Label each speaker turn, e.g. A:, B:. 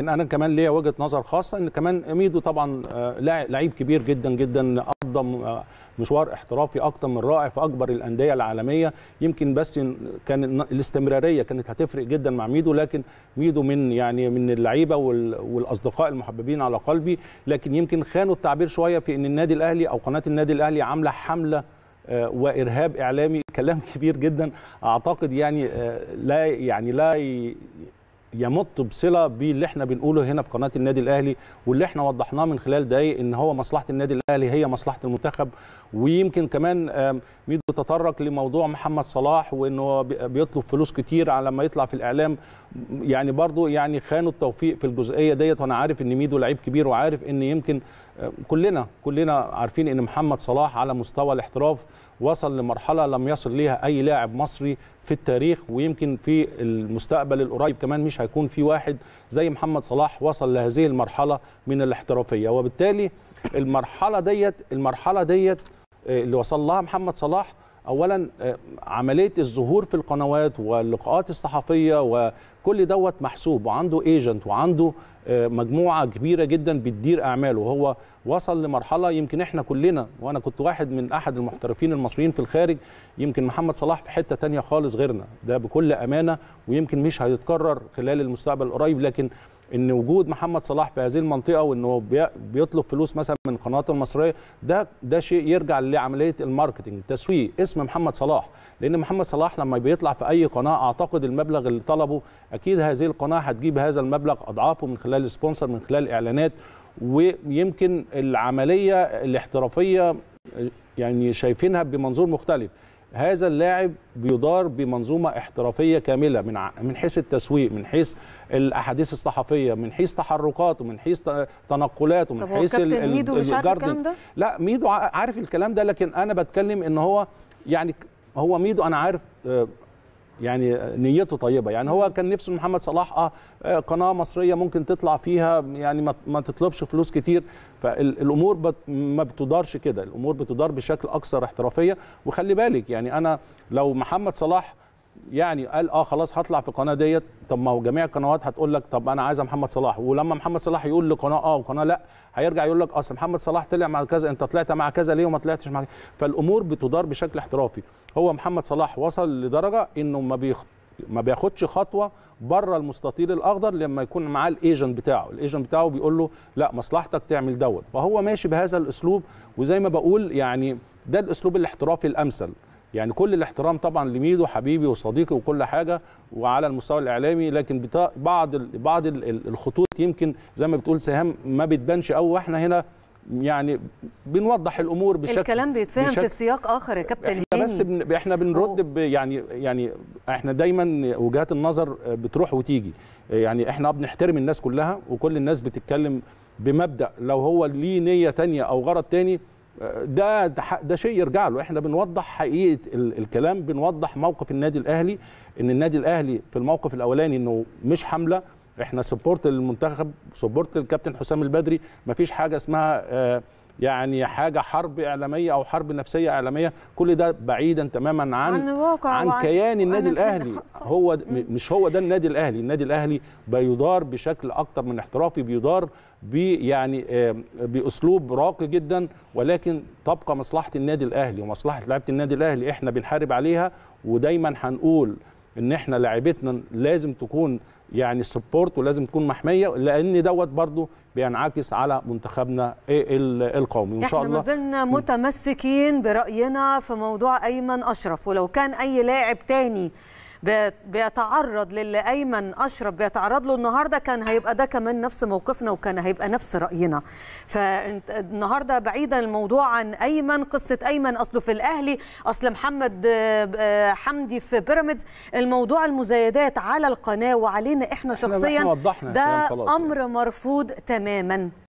A: انا كمان ليا وجهه نظر خاصه ان كمان ميدو طبعا لعيب كبير جدا جدا قدم مشوار احترافي اكتر من رائع في اكبر الانديه العالميه يمكن بس كان الاستمراريه كانت هتفرق جدا مع ميدو لكن ميدو من يعني من اللعيبه والاصدقاء المحببين على قلبي لكن يمكن خانوا التعبير شويه في ان النادي الاهلي او قناه النادي الاهلي عامله حمله وارهاب اعلامي كلام كبير جدا اعتقد يعني لا يعني لا يمت بصله باللي احنا بنقوله هنا في قناه النادي الاهلي واللي احنا وضحناه من خلال دقايق ان هو مصلحه النادي الاهلي هي مصلحه المنتخب ويمكن كمان ميدو تطرق لموضوع محمد صلاح وانه بيطلب فلوس كتير على ما يطلع في الاعلام يعني برضو يعني خانوا التوفيق في الجزئيه ديت وانا عارف ان ميدو لعيب كبير وعارف ان يمكن كلنا كلنا عارفين ان محمد صلاح على مستوى الاحتراف وصل لمرحله لم يصل ليها اي لاعب مصري في التاريخ ويمكن في المستقبل القريب كمان مش هيكون في واحد زي محمد صلاح وصل لهذه المرحله من الاحترافيه وبالتالي المرحله ديت المرحله ديت اللي وصل لها محمد صلاح اولا عمليه الظهور في القنوات واللقاءات الصحفيه وكل دوت محسوب وعنده ايجنت وعنده مجموعه كبيره جدا بتدير اعماله وهو وصل لمرحله يمكن احنا كلنا وانا كنت واحد من احد المحترفين المصريين في الخارج يمكن محمد صلاح في حته تانية خالص غيرنا ده بكل امانه ويمكن مش هيتكرر خلال المستقبل القريب لكن ان وجود محمد صلاح في هذه المنطقه وانه بيطلب فلوس مثلا من القناه المصريه ده ده شيء يرجع لعمليه الماركتنج التسويق اسم محمد صلاح لان محمد صلاح لما بيطلع في اي قناه اعتقد المبلغ اللي طلبه اكيد هذه القناه هتجيب هذا المبلغ اضعافه من خلال السبونسر من خلال اعلانات ويمكن العمليه الاحترافيه يعني شايفينها بمنظور مختلف هذا اللاعب بيدار بمنظومه احترافيه كامله من من حيث التسويق من حيث الاحاديث الصحفيه من حيث تحركاته من حيث تنقلاته من حيث
B: ميدو مش عارف الكلام ده
A: لا ميدو عارف الكلام ده لكن انا بتكلم ان هو يعني هو ميدو انا عارف يعني نيته طيبه يعني هو كان نفسه محمد صلاح اه قناه مصريه ممكن تطلع فيها يعني ما تطلبش فلوس كتير فالامور بت ما بتدارش كده الامور بتدار بشكل اكثر احترافيه وخلي بالك يعني انا لو محمد صلاح يعني قال اه خلاص هطلع في قناه ديت طب ما هو جميع القنوات هتقول لك طب انا عايز محمد صلاح ولما محمد صلاح يقول لقناه اه وقناه لا هيرجع يقول لك اصل محمد صلاح طلع مع كذا انت طلعت مع كذا ليه وما طلعتش مع كذا فالامور بتدار بشكل احترافي هو محمد صلاح وصل لدرجه انه ما بيخ... ما بياخدش خطوه بره المستطيل الاخضر لما يكون معاه الايجنت بتاعه الايجنت بتاعه بيقول له لا مصلحتك تعمل دوت فهو ماشي بهذا الاسلوب وزي ما بقول يعني ده الاسلوب الاحترافي الامثل يعني كل الاحترام طبعا لميدو حبيبي وصديقي وكل حاجه وعلى المستوى الاعلامي لكن بعض بعض الخطوط يمكن زي ما بتقول سهام ما بتبانش قوي واحنا هنا يعني بنوضح الامور بشكل
B: الكلام بيتفهم بشكل في سياق اخر يا كابتن
A: احنا هاني. بس بن احنا بنرد ب يعني يعني احنا دايما وجهات النظر بتروح وتيجي يعني احنا بنحترم الناس كلها وكل الناس بتتكلم بمبدا لو هو ليه نيه تانية او غرض تاني ده ده, ده شيء يرجع له احنا بنوضح حقيقه الكلام بنوضح موقف النادي الاهلي ان النادي الاهلي في الموقف الاولاني انه مش حمله احنا سبورت المنتخب سبورت الكابتن حسام البدري مفيش حاجه اسمها آه يعني حاجه حرب اعلاميه او حرب نفسيه اعلاميه كل ده بعيدا تماما عن
B: عن, واقع
A: عن كيان النادي الاهلي هو مش هو ده النادي الاهلي النادي الاهلي بيدار بشكل اكتر من احترافي بيدار ب يعني باسلوب راقي جدا ولكن تبقى مصلحه النادي الاهلي ومصلحه لعيبه النادي الاهلي احنا بنحارب عليها ودايما هنقول ان احنا لعيبتنا لازم تكون يعني سبورت ولازم تكون محميه لان دوت برضو بينعكس على منتخبنا القومي
B: وان شاء الله احنا ما زلنا متمسكين براينا في موضوع ايمن اشرف ولو كان اي لاعب تاني بيتعرض للي ايمن اشرف بيتعرض له النهارده كان هيبقى ده كمان نفس موقفنا وكان هيبقى نفس راينا فالنهارده بعيدا الموضوع عن ايمن قصه ايمن اصله في الاهلي اصل محمد حمدي في بيراميدز الموضوع المزايدات على القناه وعلينا احنا شخصيا
A: احنا
B: ده امر مرفوض تماما